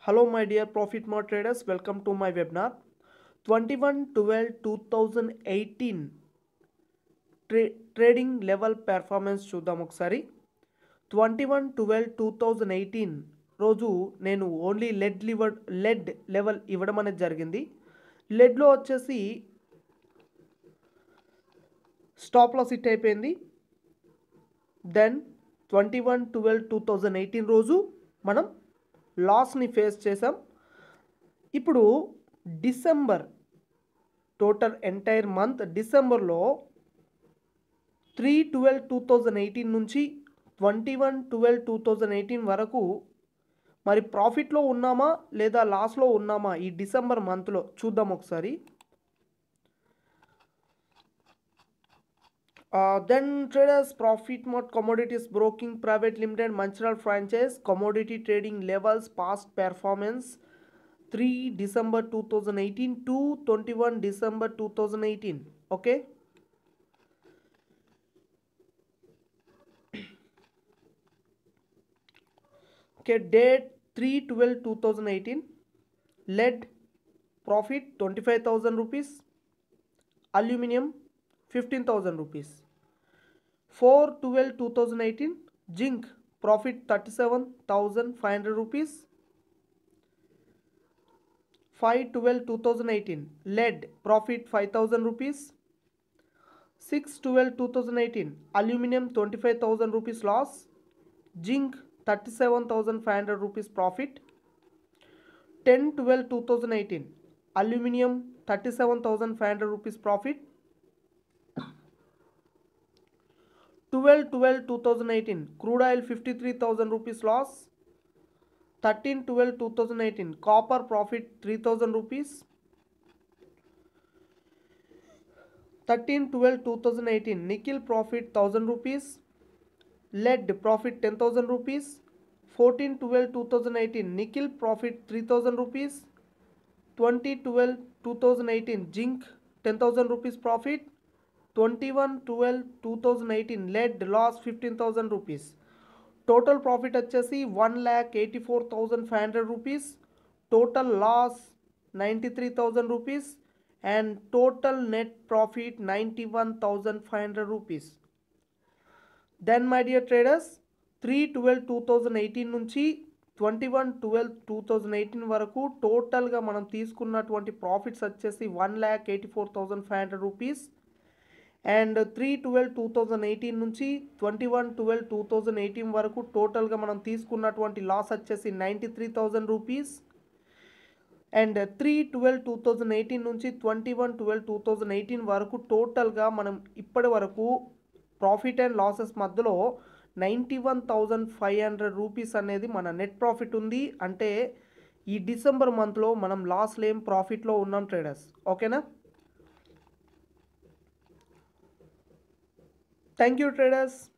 Hello, my dear Profit More traders. Welcome to my webinar. 21 12 2018 ట్రే trading level performance చూద్దాం ఒకసారి twenty one twelve two thousand eighteen రోజు నేను only lead lever lead level ఇవ్వడం అనేది జరిగింది లెడ్లో వచ్చేసి స్టాప్ లాస్ హిట్ అయిపోయింది then twenty one twelve two thousand eighteen రోజు మనం లాస్ని ఫేస్ చేసాం ఇప్పుడు డిసెంబర్ టోటల్ ఎంటైర్ మంత్ డిసెంబర్లో three twelve two thousand eighteen నుంచి twenty one twelve two thousand eighteen వరకు మరి ప్రాఫిట్లో ఉన్నామా లేదా లాస్లో ఉన్నామా ఈ డిసెంబర్ మంత్లో చూద్దాం ఒకసారి then traders profit mart commodities broking private limited Mancherial franchise commodity trading levels past performance three December two thousand eighteen to twenty one December two thousand eighteen okay okay date 3 12 2018 lead profit 25000 rupees aluminum 15000 rupees 4 12 2018 zinc profit 37500 rupees 5 12 2018 lead profit 5000 rupees 6 12 2018 aluminum 25000 rupees loss zinc 37,500 rupees profit 10 12 2018 aluminum 37,500 rupees profit 12 12 2018 crude oil 53,000 rupees loss 13 12 2018 copper profit 3000 rupees 13 12 2018 nickel profit 1000 rupees lead profit 10000 rupees 14 12 2018 nickel profit 3000 rupees 20 12 2018 zinc 10000 rupees profit 21 12 2018 lead loss 15000 rupees total profit వచ్చేసి one lakh eighty four thousand five hundred rupees total loss ninety three thousand rupees and total net profit ninety one thousand five hundred rupees then my dear traders three twelve two thousand eighteen నుంచి twenty one twelve two thousand eighteen వరకు టోటల్గా మనం తీసుకున్నటువంటి profits వచ్చేసి one lakh eighty four thousand five hundred rupees and three twelve two thousand eighteen నుంచి twenty one twelve two thousand eighteen వరకు టోటల్గా మనం తీసుకున్నటువంటి లాస్ వచ్చేసి ninety three thousand rupees and three twelve two thousand eighteen నుంచి twenty one twelve two thousand eighteen వరకు టోటల్గా మనం ఇప్పటి వరకు ప్రాఫిట్ అండ్ లాసెస్ మధ్యలో ninety one thousand five hundred rupees అనేది మన నెట్ ప్రాఫిట్ ఉంది అంటే ఈ డిసెంబర్ మంత్లో మనం లాస్ లేం ప్రాఫిట్లో ఉన్నాం ట్రేడర్స్ ఓకేనా థ్యాంక్ యూ ట్రేడర్స్